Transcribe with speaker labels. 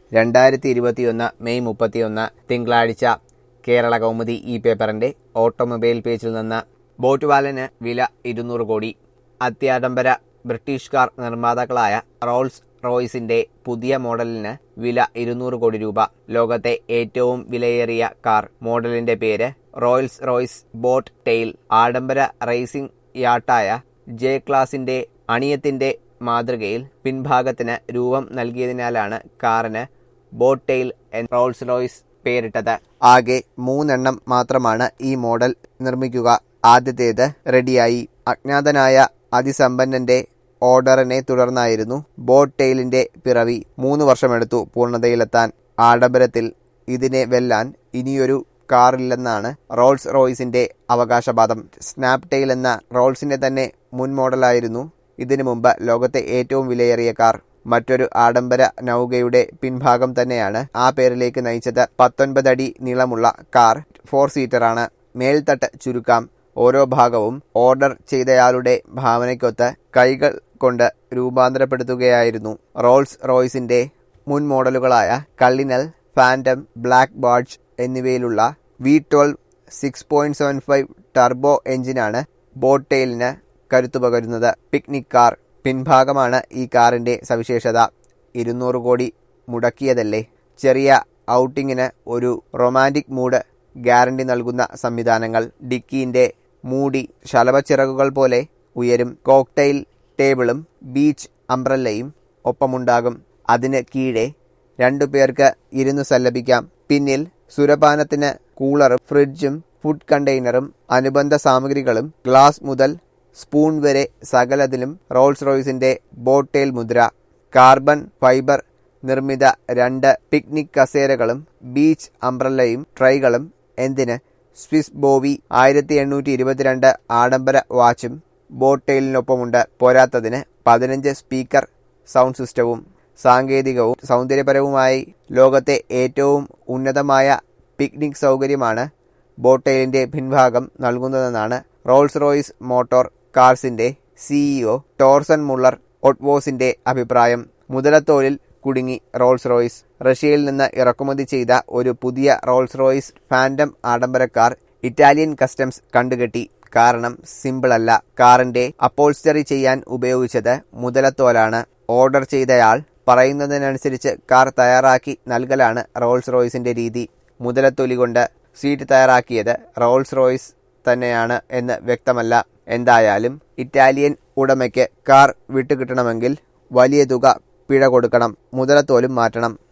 Speaker 1: രണ്ടായിരത്തി ഇരുപത്തിയൊന്ന് മെയ് മുപ്പത്തിയൊന്ന് തിങ്കളാഴ്ച കേരള കൗമുദി ഈ പേപ്പറിന്റെ ഓട്ടോമൊബൈൽ പേജിൽ നിന്ന് ബോട്ടുവാലന് വില ഇരുന്നൂറ് കോടി അത്യാഡംബര ബ്രിട്ടീഷ് കാർ നിർമ്മാതാക്കളായ റോൾസ് റോയ്സിന്റെ പുതിയ മോഡലിന് വില ഇരുന്നൂറ് കോടി രൂപ ലോകത്തെ ഏറ്റവും വിലയേറിയ കാർ മോഡലിന്റെ പേര് റോയൽസ് റോയ്സ് ബോട്ട് ടെയിൽ ആഡംബര റേസിംഗ് യാട്ടായ ജെ ക്ലാസിന്റെ അണിയത്തിന്റെ മാതൃകയിൽ പിൻഭാഗത്തിന് രൂപം നൽകിയതിനാലാണ് കാറിന് ബോട്ട് ടെയിൽ എന്ന് റോൾസ് റോയ്സ് പേരിട്ടത് ആകെ മൂന്നെണ്ണം മാത്രമാണ് ഈ മോഡൽ നിർമ്മിക്കുക ആദ്യത്തേത് റെഡിയായി അജ്ഞാതനായ അതിസമ്പന്നന്റെ ഓർഡറിനെ തുടർന്നായിരുന്നു ബോട്ട് ടെയിലിന്റെ പിറവി മൂന്ന് വർഷമെടുത്തു പൂർണ്ണതയിലെത്താൻ ആഡംബരത്തിൽ ഇതിനെ വെല്ലാൻ ഇനിയൊരു കാറില്ലെന്നാണ് റോൾസ് റോയ്സിന്റെ അവകാശവാദം സ്നാപ് ടെയിൽ എന്ന റോൾസിന്റെ തന്നെ മുൻ മോഡലായിരുന്നു ഇതിനു മുമ്പ് ലോകത്തെ ഏറ്റവും വിലയേറിയ കാർ മറ്റൊരു ആഡംബര നൗകയുടെ പിൻഭാഗം തന്നെയാണ് ആ പേരിലേക്ക് നയിച്ചത് പത്തൊൻപത് അടി നീളമുള്ള കാർ ഫോർ സീറ്ററാണ് മേൽത്തട്ട് ചുരുക്കാം ഓരോ ഭാഗവും ഓർഡർ ചെയ്തയാളുടെ ഭാവനയ്ക്കൊത്ത് കൈകൾ കൊണ്ട് രൂപാന്തരപ്പെടുത്തുകയായിരുന്നു റോൾസ് റോയ്സിന്റെ മുൻ മോഡലുകളായ കള്ളിനൽ ഫാൻറ്റം ബ്ലാക്ക് ബാഡ്ജ് എന്നിവയിലുള്ള V twelve six point seven five turbo എഞ്ചിനാണ് ബോട്ട് ടെയിലിന് കരുത്തു പകരുന്നത് പിക്നിക് കാർ പിൻഭാഗമാണ് ഈ കാറിന്റെ സവിശേഷത ഇരുന്നൂറ് കോടി മുടക്കിയതല്ലേ ചെറിയ ഔട്ടിങ്ങിന് ഒരു റൊമാൻറ്റിക് മൂഡ് ഗ്യാരണ്ടി നൽകുന്ന സംവിധാനങ്ങൾ ഡിക്കിന്റെ മൂടി ശലഭച്ചിറകുകൾ പോലെ ഉയരും കോക്ടെയിൽ ടേബിളും ബീച്ച് അംബ്രല്ലയും ഒപ്പമുണ്ടാകും അതിന് കീഴെ രണ്ടു പേർക്ക് ഇരുന്ന് സല്ലപിക്കാം പിന്നിൽ സുരപാനത്തിന് കൂളറും ഫ്രിഡ്ജും ഫുഡ് കണ്ടെയ്നറും അനുബന്ധ സാമഗ്രികളും ഗ്ലാസ് മുതൽ സ്പൂൺ വരെ സകലതിലും റോൾസ് റോയ്സിന്റെ ബോട്ടേൽ മുദ്ര കാർബൺ ഫൈബർ നിർമ്മിത രണ്ട് പിക്നിക് കസേരകളും ബീച്ച് അംബ്രല്ലയും ട്രൈകളും എന്തിന് സ്വിസ് ബോവി ആയിരത്തി എണ്ണൂറ്റി ഇരുപത്തിരണ്ട് ആഡംബര വാച്ചും ബോട്ടെയിലിനൊപ്പമുണ്ട് പോരാത്തതിന് പതിനഞ്ച് സ്പീക്കർ സൗണ്ട് സിസ്റ്റവും സാങ്കേതികവും സൗന്ദര്യപരവുമായി ലോകത്തെ ഏറ്റവും ഉന്നതമായ പിക്നിക് സൗകര്യമാണ് ബോട്ടെയിലിന്റെ പിൻഭാഗം നൽകുന്നതെന്നാണ് റോൾസ് റോയ്സ് മോട്ടോർ കാർസിന്റെ സിഇഒ ടോർസൺ മുള്ളർ ഒട്ട്വോസിന്റെ അഭിപ്രായം മുതലത്തോലിൽ കുടുങ്ങി റോൾസ് റോയ്സ് റഷ്യയിൽ നിന്ന് ഇറക്കുമതി ചെയ്ത ഒരു പുതിയ റോൾസ് റോയ്സ് ഫാൻഡം ആഡംബരക്കാർ ഇറ്റാലിയൻ കസ്റ്റംസ് കണ്ടുകെട്ടി കാരണം സിമ്പിൾ അല്ല കാറിന്റെ അപ്പോൾസ്റ്ററി ചെയ്യാൻ ഉപയോഗിച്ചത് മുതലത്തോലാണ് ഓർഡർ ചെയ്തയാൾ പറയുന്നതിനനുസരിച്ച് കാർ തയ്യാറാക്കി നൽകലാണ് റോൾസ് റോയ്സിന്റെ രീതി മുതലത്തൊലി കൊണ്ട് സീറ്റ് തയ്യാറാക്കിയത് റോൾസ് റോയ്സ് തന്നെയാണ് എന്ന് വ്യക്തമല്ല എന്തായാലും ഇറ്റാലിയൻ ഉടമയ്ക്ക് കാർ വിട്ടുകിട്ടണമെങ്കിൽ വലിയ തുക പിഴ കൊടുക്കണം മുതലത്തോലും മാറ്റണം